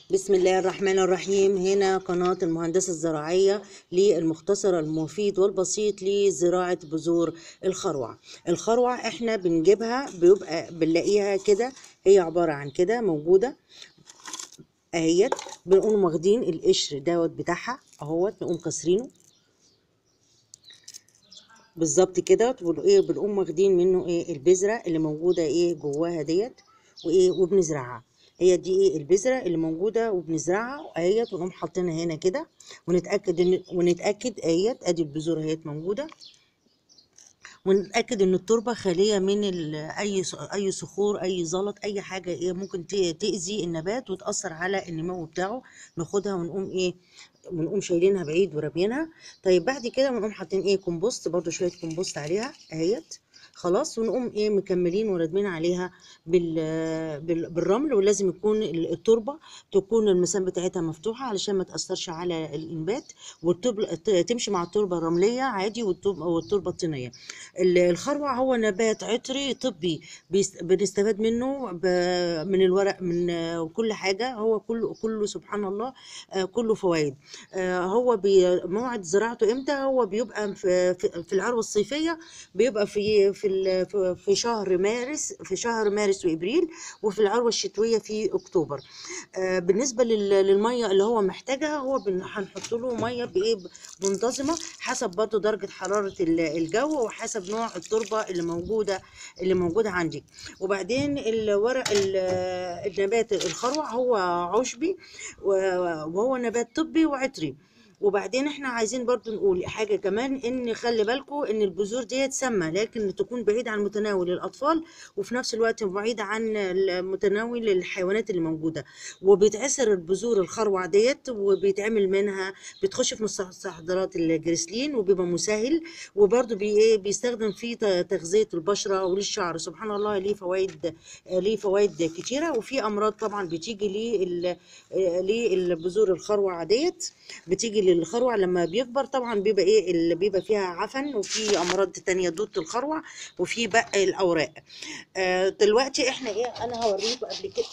بسم الله الرحمن الرحيم هنا قناة المهندسة الزراعية للمختصر المفيد والبسيط لزراعة بذور الخروع الخروع احنا بنجيبها بيبقى بنلاقيها كده هي عبارة عن كده موجودة اهيت بنقوم واخدين القشر دوت بتاعها اهوت نقوم كسرينه بالظبط كده ون- ايه بنقوم واخدين منه ايه البذرة اللي موجودة ايه جواها ديت وايه وبنزرعها هي دي ايه البذرة اللي موجودة وبنزرعها اهيت ونقوم حاطينها هنا كده ونتأكد ان ونتأكد اهيت ادي البذور اهيت موجودة ونتأكد ان التربة خالية من ال- اي ص- اي صخور اي زلط اي حاجة ايه ممكن ت- تأذي النبات وتأثر على النمو بتاعه ناخدها ونقوم ايه ونقوم شايلينها بعيد وراميينها طيب بعد كده بنقوم حاطين ايه كومبوست برضو شوية كومبوست عليها اهيت خلاص ونقوم ايه مكملين ورادمين عليها بال بال- بالرمل ولازم يكون ال- التربة تكون المسام بتاعتها مفتوحة علشان ما تأثرش على الإنبات والتربة تمشي مع التربة الرملية عادي والتربة والتربة الطينية ال- الخروع هو نبات عطري طبي بيست- بنستفاد منه ب- من الورق من آه، كل حاجة هو كله كله سبحان الله آه، كله فوائد آه، هو بي- موعد زراعته امتى هو بيبقى في في في العروة الصيفية بيبقى في في ال- في في شهر مارس في شهر مارس وابريل وفي العروة الشتوية في اكتوبر آه، بالنسبة لل- للمية اللي هو محتاجها هو بن- هنحط له مية بايه ب- منتظمة حسب برضو درجة حرارة ال- الجو وحسب نوع التربة اللي موجودة اللي موجودة عندك وبعدين الورق ال- النبات الخروع هو عشبي و- وهو نبات طبي وعطري وبعدين احنا عايزين برضو نقول حاجة كمان ان خلي بالكم ان البذور ديت سامة لكن تكون بعيدة عن متناول الاطفال وفي نفس الوقت بعيدة عن متناول الحيوانات اللي موجودة وبيتعسر البذور الخروع ديت وبيتعمل منها بتخش في مستحضرات الجريسلين وبيبقى مسهل وبرضو بي ايه بيستخدم في ت- تغذية البشرة وللشعر سبحان الله ليه فوائد ليه فوائد كتيرة وفي امراض طبعا بتيجي لل- للبذور الخروع ديت بتيجي للخروع لما بيكبر طبعا بيبقى ايه اللي بيبقى فيها عفن وفي امراض تانية ضد الخروع وفي بقى الاوراق آه دلوقتي احنا ايه انا هوريكم قبل كده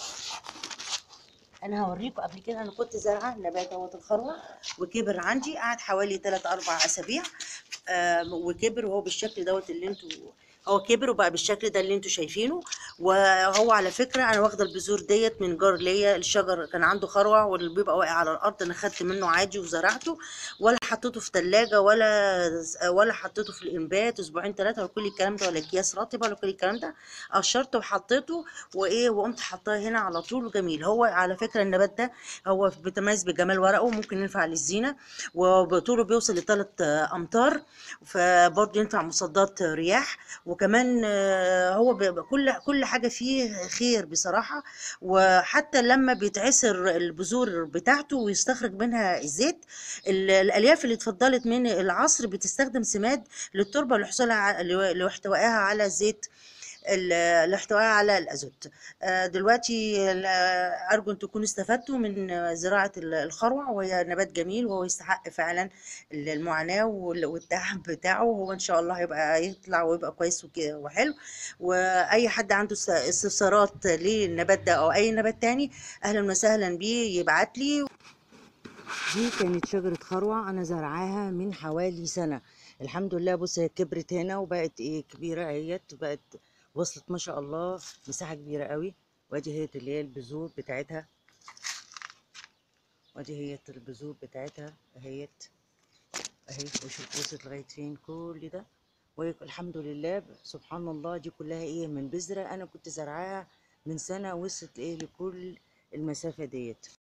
انا هوريكم قبل كده انا كنت زارعه نبات اهوت الخروع وكبر عندي قعد حوالي 3 4 اسابيع آه وكبر وهو بالشكل دوت اللي انتوا هو كبر وبقى بالشكل ده اللي انتوا شايفينه وهو على فكره انا واخده البذور ديت من جار ليا الشجر كان عنده خروع واللي بيبقى واقع على الارض انا خدت منه عادي وزرعته ولا حطيته في ثلاجه ولا ولا حطيته في الانبات اسبوعين ثلاثه ولا كل الكلام ده ولا اكياس رطبه ولا كل الكلام ده قشرته وحطيته وايه وقمت حطاه هنا على طول وجميل هو على فكره النبات ده هو بيتميز بجمال ورقه ممكن ينفع للزينه وطوله بيوصل لثلاث امتار فبرضه ينفع مصدات رياح وكمان آه، هو ب- كل كل حاجه فيه خير بصراحه وحتى لما بيتعسر البذور بتاعته ويستخرج منها الزيت ال- الالياف اللي اتفضلت من العصر بتستخدم سماد للتربه لحصولها ع- لاحتوائها على زيت ال- الاحتواء على الازوت آه، دلوقتي ال- ارجو ان تكونوا استفدتوا من آه، زراعه ال- الخروع وهي نبات جميل وهو يستحق فعلا ال- المعاناه وال- والتعب بتاعه وهو ان شاء الله هيبقى يطلع ويبقى كويس وك- وحلو واي حد عنده است- استفسارات للنبات ده او اي نبات تاني اهلا وسهلا بيه يبعت لي دي كانت شجرة خروع أنا زرعاها من حوالي سنة الحمد لله بص هي كبرت هنا وبقت إيه كبيرة اهيت وبقت وصلت ما شاء الله مساحة كبيرة قوي وادي هي اللي هي البذور بتاعتها وادي هي البذور بتاعتها اهيت اهي وشوف وصلت لغاية فين كل ده والحمد لله سبحان الله دي كلها ايه من بذرة انا كنت زرعاها من سنة وصلت ايه لكل المسافة ديت